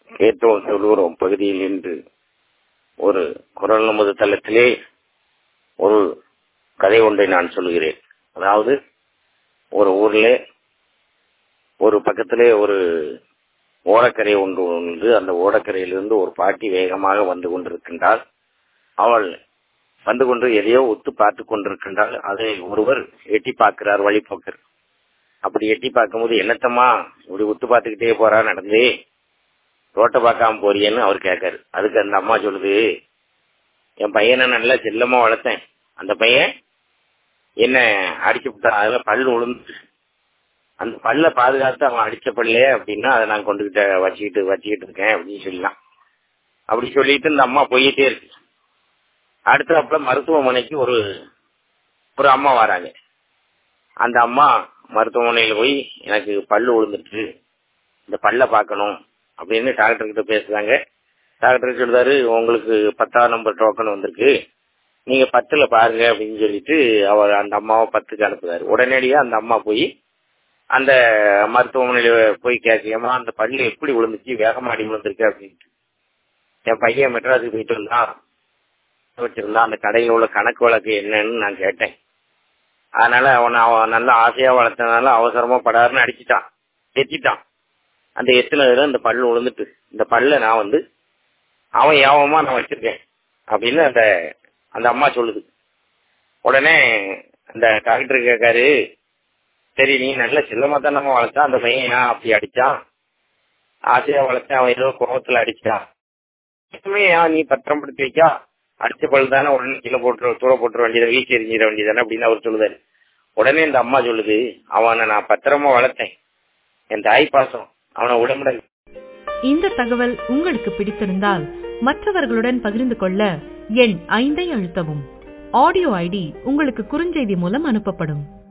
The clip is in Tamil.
கேட்டோம் சொல்லுகிறோம் பகுதியில் இன்று ஒரு குரல் நமது தளத்திலே ஒரு கதை ஒன்றை நான் சொல்லுகிறேன் அதாவது ஒரு ஊர்ல ஒரு பக்கத்திலே ஒரு ஓடக்கரை ஒன்று உண்டு அந்த ஓடக்கரையிலிருந்து ஒரு பாட்டி வேகமாக வந்து கொண்டிருக்கின்றாள் அவள் வந்து கொண்டு எதையோ ஒத்து பார்த்து கொண்டிருக்கின்றாள் அதை ஒருவர் எட்டி பார்க்கிறார் வழிபோக்கர் அப்படி எட்டி பார்க்கும்போது என்னத்தம்மா இப்படி ஒத்து பார்த்துக்கிட்டே போறா நடந்து ரோட்டை பார்க்காம போறியன்னு அவர் கேட்காரு அதுக்கு அந்த அம்மா சொல்லுது என் பையனை நல்லா செல்லமா வளர்த்தேன் அந்த பையன் என்ன அடிச்சு விட்டான் அதுல பல்லு விழுந்து அந்த பல்ல பாதுகாத்து அவன் அடிச்ச பல்லே அப்படின்னா அதை நான் கொண்டுகிட்ட வச்சுக்கிட்டு வச்சுக்கிட்டு இருக்கேன் அப்படின்னு சொல்லலாம் அப்படி சொல்லிட்டு இந்த அம்மா போயிட்டே இருக்கு அடுத்தாப்புல மருத்துவமனைக்கு ஒரு ஒரு அம்மா வராங்க அந்த அம்மா மருத்துவமனையில போய் எனக்கு பல்லு விழுந்துட்டு இந்த பல்ல பார்க்கணும் அப்படின்னு டாக்டர் கிட்ட பேசுறாங்க டாக்டர் சொல்றாரு உங்களுக்கு பத்தாம் நம்பர் டோக்கன் வந்திருக்கு நீங்க பத்துல பாருங்க அப்படின்னு சொல்லிட்டு அவர் அந்த அம்மாவை பத்துக்கு அனுப்புறாரு உடனடியா அந்த அம்மா போய் அந்த மருத்துவமனையில போய் கேட்கலாமா அந்த பல்லு எப்படி விழுந்துச்சு வேகமா அடி விழுந்திருக்கு அப்படின்ட்டு என் பையன் மெட்ராஸுக்கு போயிட்டு வந்தான் வச்சிருந்தா அந்த கடையில் உள்ள கணக்கு வழக்கு என்னன்னு நான் கேட்டேன் அதனால அவனை அவன் நல்லா ஆசையா வளர்த்தனால அவசரமா படாருன்னு அடிச்சுட்டான் எத்திட்டான் அந்த எத்தினதுல இந்த பல்லு விழுந்துட்டு இந்த பல்ல நான் வந்து அவன் யாவமா நான் வச்சிருக்கேன் அப்படின்னு அந்த அந்த அம்மா சொல்லுது உடனே அந்த டாக்டர் கேட்காரு சரி நீ நல்ல செல்லமா தான் நம்ம வளர்த்தா அந்த பையன் ஏன் அப்படி அடிச்சான் ஆசையா வளர்த்தேன் அவன் ஏதோ கோபத்துல அடிச்சான் ஏன் நீ பத்திரப்படுத்தி வைக்கா அடிச்ச பல் தானே உடனே கீழே போட்டு தூர போட்டுற வேண்டியதை வீச்சு எரிஞ்சிட வேண்டியதானே அப்படின்னு அவர் சொல்லுதாரு உடனே இந்த அம்மா சொல்லுது அவனை நான் பத்திரமா வளர்த்தேன் என் தாய் பாசம் அவனை உடம்புட இந்த தகவல் உங்களுக்கு பிடித்திருந்தால் மற்றவர்களுடன் பகிர்ந்து கொள்ள எண் ஐந்தை அழுத்தவும் ஆடியோ ஐடி உங்களுக்கு குறுஞ்செய்தி மூலம் அனுப்பப்படும்